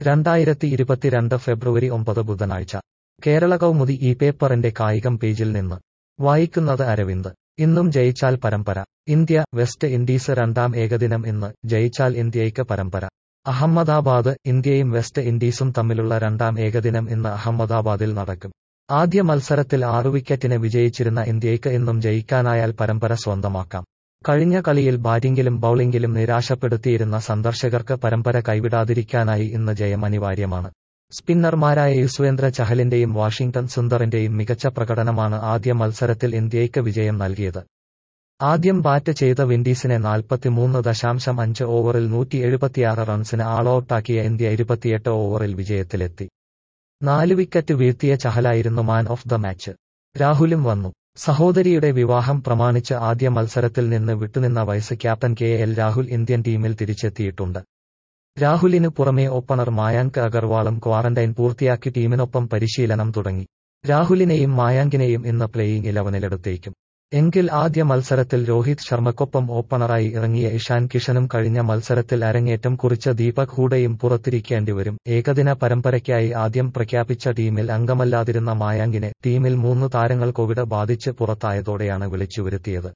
രണ്ടായിരത്തി ഇരുപത്തിരണ്ട് ഫെബ്രുവരി ഒമ്പത് ബുധനാഴ്ച കേരള കൗമുദി ഈ പേപ്പറിന്റെ കായികം പേജിൽ നിന്ന് വായിക്കുന്നത് അരവിന്ദ് ഇന്നും ജയിച്ചാൽ പരമ്പര ഇന്ത്യ വെസ്റ്റ് ഇൻഡീസ് രണ്ടാം ഏകദിനം ഇന്ന് ജയിച്ചാൽ ഇന്ത്യയ്ക്ക് പരമ്പര അഹമ്മദാബാദ് ഇന്ത്യയും വെസ്റ്റ് ഇൻഡീസും തമ്മിലുള്ള രണ്ടാം ഏകദിനം ഇന്ന് അഹമ്മദാബാദിൽ നടക്കും ആദ്യ മത്സരത്തിൽ ആറു വിക്കറ്റിന് വിജയിച്ചിരുന്ന ഇന്ത്യയ്ക്ക് ഇന്നും ജയിക്കാനായാൽ പരമ്പര സ്വന്തമാക്കാം കഴിഞ്ഞ കളിയിൽ ബാറ്റിംഗിലും ബൌളിംഗിലും നിരാശപ്പെടുത്തിയിരുന്ന സന്ദർശകർക്ക് പരമ്പര കൈവിടാതിരിക്കാനായി ഇന്ന് ജയം അനിവാര്യമാണ് സ്പിന്നർമാരായ യുസ്വേന്ദ്ര ചഹലിന്റെയും വാഷിംഗ്ടൺ സുന്ദറിന്റെയും മികച്ച പ്രകടനമാണ് ആദ്യ മത്സരത്തിൽ ഇന്ത്യയ്ക്ക് വിജയം നൽകിയത് ആദ്യം ബാറ്റ് ചെയ്ത വിൻഡീസിനെ നാൽപ്പത്തിമൂന്ന് ദശാംശം അഞ്ച് ഓവറിൽ നൂറ്റി എഴുപത്തിയാറ് റൺസിന് ആളൌട്ടാക്കിയ ഇന്ത്യ ഇരുപത്തിയെട്ട് ഓവറിൽ വിജയത്തിലെത്തി നാല് വിക്കറ്റ് വീഴ്ത്തിയ ചഹലായിരുന്നു മാൻ ഓഫ് ദ മാച്ച് രാഹുലും വന്നു സഹോദരിയുടെ വിവാഹം പ്രമാണിച്ച് ആദ്യ മത്സരത്തിൽ നിന്ന് വിട്ടുനിന്ന vice captain K L Rahul Indian ടീമിൽ തിരിച്ചെത്തിയിട്ടുണ്ട് രാഹുലിനു പുറമെ ഓപ്പണർ മായാങ്ക് അഗർവാളും ക്വാറന്റൈൻ പൂർത്തിയാക്കി ടീമിനൊപ്പം പരിശീലനം തുടങ്ങി രാഹുലിനെയും മായാങ്കിനെയും ഇന്ന് പ്ലേയിംഗ് ഇലവനിലെടുത്തേക്കും എങ്കിൽ ആദ്യ മത്സരത്തിൽ രോഹിത് ശർമ്മക്കൊപ്പം ഓപ്പണറായി ഇറങ്ങിയ ഇഷാൻ കിഷനും കഴിഞ്ഞ മത്സരത്തിൽ അരങ്ങേറ്റം കുറിച്ച ദീപക് ഹൂഡയും പുറത്തിരിക്കേണ്ടിവരും ഏകദിന പരമ്പരയ്ക്കായി ആദ്യം പ്രഖ്യാപിച്ച ടീമിൽ അംഗമല്ലാതിരുന്ന മായാങ്കിനെ ടീമിൽ മൂന്ന് താരങ്ങൾ കോവിഡ് ബാധിച്ച് പുറത്തായതോടെയാണ് വിളിച്ചുവരുത്തിയത്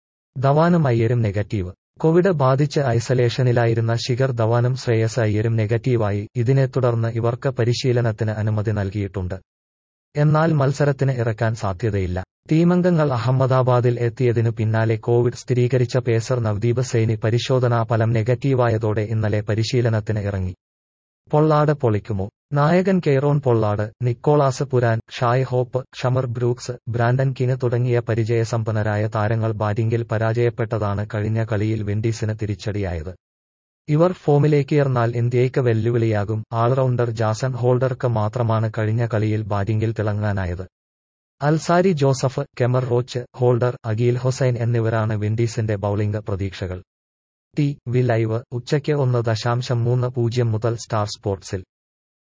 ധവാനും അയ്യരും നെഗറ്റീവ് കോവിഡ് ബാധിച്ച് ഐസൊലേഷനിലായിരുന്ന ശിഖർ ധവാനും ശ്രേയസ് അയ്യരും നെഗറ്റീവായി ഇതിനെ തുടർന്ന് ഇവർക്ക് പരിശീലനത്തിന് അനുമതി നൽകിയിട്ടുണ്ട് എന്നാൽ മത്സരത്തിന് ഇറക്കാൻ സാധ്യതയില്ല ടീമംഗങ്ങൾ അഹമ്മദാബാദിൽ എത്തിയതിനു പിന്നാലെ കോവിഡ് സ്ഥിരീകരിച്ച പേസർ നവദീപ് സൈനി പരിശോധനാ ഫലം നെഗറ്റീവായതോടെ ഇന്നലെ പരിശീലനത്തിന് ഇറങ്ങി പൊള്ളാട് പൊളിക്കുമോ നായകൻ Kieron Pollard Nicholas Pooran Shai Hope Shamar Brooks Brandon King തുടങ്ങിയ പരിചയസമ്പന്നരായ താരങ്ങൾ ബാറ്റിംഗിൽ പരാജയപ്പെട്ടതാണ് കഴിഞ്ഞ കളിയിൽ വിൻഡീസിന് തിരിച്ചടിയായത് ഇവർ ഫോമിലേക്കേർന്നാൽ ഇന്ത്യയ്ക്ക് വെല്ലുവിളിയാകും ആൾറൗണ്ടർ ജാസൻ ഹോൾഡർക്ക് മാത്രമാണ് കഴിഞ്ഞ കളിയിൽ ബാറ്റിംഗിൽ തിളങ്ങാനായത് Alzarri Joseph Kemar Roach Holder Akeal Hosein എന്നിവരാണ് വിൻഡീസിന്റെ ബൌളിംഗ് പ്രതീക്ഷകൾ ടി വി ലൈവ് ഉച്ചയ്ക്ക് ഒന്ന് ദശാംശം മൂന്ന് പൂജ്യം മുതൽ സ്റ്റാർ സ്പോർട്സിൽ